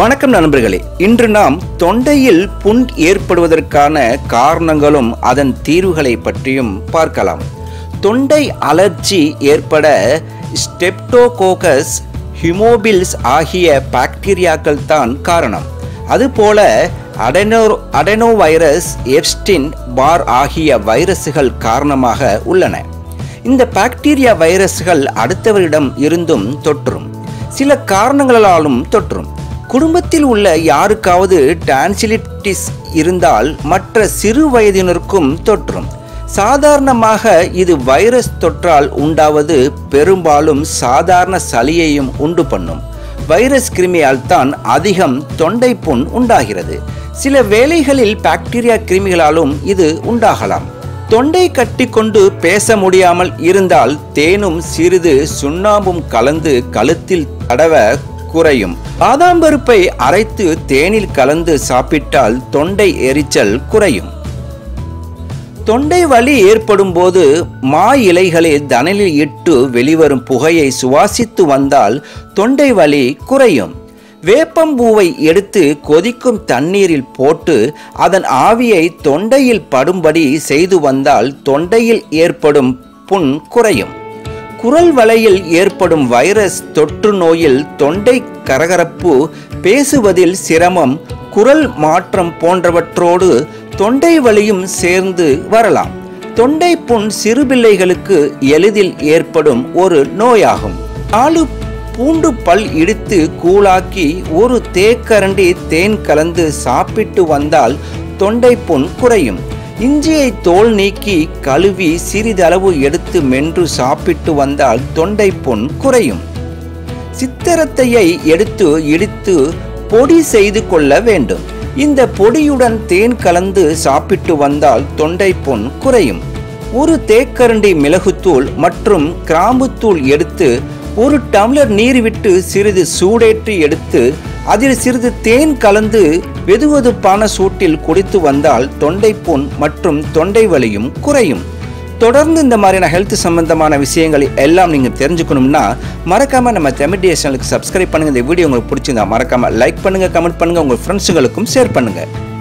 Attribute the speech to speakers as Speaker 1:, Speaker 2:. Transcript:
Speaker 1: வணக்கம் நண்பர்களே இன்று நாம் தொண்டையில் புண் ஏற்படுவதற்கான காரணங்களும் அதன் தீர்வுகளை பற்றியும் பார்க்கலாம் தொண்டை அலர்ஜி ஏற்பட ஸ்டெப்டோகோகஸ் ஹிமோபில்ஸ் ஆகிய பாக்டீரியாக்கள் தான் காரணம் அதுபோல அடெனோ அடெனோவைரஸ் எப்ஸ்டின் பார் ஆகிய வைரசுகள் காரணமாக உள்ளன இந்த பாக்டீரியா வைரஸ்கள் அடுத்தவரிடம் இருந்தும் தொற்றும் சில காரணங்களாலும் தொற்றும் குடும்பத்தில் உள்ள யாருக்காவது டான்சிலிட்டிஸ் இருந்தால் மற்ற சிறு வயதினருக்கும் தொற்றும் சாதாரணமாக இது வைரஸ் தொற்றால் உண்டாவது பெரும்பாலும் சாதாரண சளியையும் உண்டு பண்ணும் வைரஸ் கிருமியால் தான் அதிகம் தொண்டை புண் உண்டாகிறது சில வேளைகளில் பாக்டீரியா கிருமிகளாலும் இது உண்டாகலாம் தொண்டை கட்டிக்கொண்டு பேச முடியாமல் இருந்தால் தேனும் சிறிது சுண்ணாம்பும் கலந்து கழுத்தில் தடவ குறையும் பாதாம் பருப்பை அரைத்து தேனில் கலந்து சாப்பிட்டால் தொண்டை எரிச்சல் குறையும் தொண்டை வலி ஏற்படும் போது மா இலைகளில் தணலில் இட்டு வெளிவரும் புகையை சுவாசித்து வந்தால் தொண்டை வலி குறையும் வேப்பம்பூவை எடுத்து கொதிக்கும் தண்ணீரில் போட்டு அதன் ஆவியை தொண்டையில் படும்படி செய்து வந்தால் தொண்டையில் ஏற்படும் புண் குறையும் குரல் வலையில் ஏற்படும் வைரஸ் தொற்று நோயில் தொண்டை கரகரப்பு பேசுவதில் சிரமம் குரல் மாற்றம் போன்றவற்றோடு தொண்டை வலியும் சேர்ந்து வரலாம் தொண்டை புண் சிறுபிள்ளைகளுக்கு எளிதில் ஏற்படும் ஒரு நோயாகும் நாலு பூண்டு பல் இடித்து கூழாக்கி ஒரு தேக்கரண்டி தேன் கலந்து சாப்பிட்டு வந்தால் தொண்டை புண் குறையும் இஞ்சியை தோல் நீக்கி கழுவி சிறிதளவு எடுத்து மென்று சாப்பிட்டு வந்தால் தொண்டை புண் குறையும் சித்திரத்தையை எடுத்து இடித்து பொடி செய்து கொள்ள வேண்டும் இந்த பொடியுடன் தேன் கலந்து சாப்பிட்டு வந்தால் தொண்டை புண் குறையும் ஒரு தேக்கரண்டி மிளகுத்தூள் மற்றும் கிராம்புத்தூள் எடுத்து ஒரு டம்ளர் நீர் விட்டு சிறிது சூடேற்றி எடுத்து அதில் சிறிது தேன் கலந்து வெதுவெதுப்பான சூட்டில் குடித்து வந்தால் தொண்டை புண் மற்றும் தொண்டை வலியும் குறையும் தொடர்ந்து இந்த மாதிரியான ஹெல்த் சம்பந்தமான விஷயங்கள் எல்லாம் நீங்கள் தெரிஞ்சுக்கணும்னா மறக்காமல் நம்ம தமிழ் சேனலுக்கு சப்ஸ்கிரைப் பண்ணுங்கள் இந்த வீடியோ உங்களுக்கு பிடிச்சிருந்தா மறக்காமல் லைக் பண்ணுங்கள் கமெண்ட் பண்ணுங்கள் உங்கள் ஃப்ரெண்ட்ஸுங்களுக்கும் ஷேர் பண்ணுங்கள்